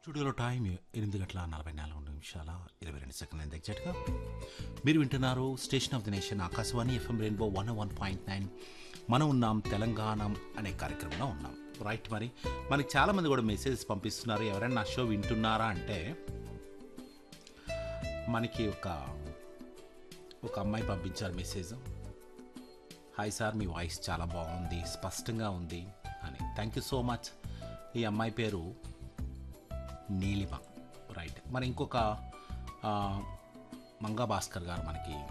స్టూడియోలో టైం ఎనిమిది గంటల నలభై నాలుగు నిమిషాల ఇరవై రెండు సెకండ్ ఎగ్జాక్ట్గా మీరు వింటున్నారు station of the nation Akashvani FM Rainbow one one point nine మనం ఉన్నాం తెలంగాణ అనే కార్యక్రమంలో ఉన్నాం రైట్ మరి మనకి చాలామంది కూడా మెసేజెస్ పంపిస్తున్నారు ఎవరైనా నా షో వింటున్నారా అంటే మనకి ఒక ఒక అమ్మాయి పంపించారు మెసేజ్ హాయ్ సార్ మీ వాయిస్ చాలా బాగుంది స్పష్టంగా ఉంది అని థ్యాంక్ యూ సో మచ్ ఈ అమ్మాయి పేరు నీలిమ రైట్ మరి ఇంకొక ఆ, మంగా భాస్కర్ గారు మనకి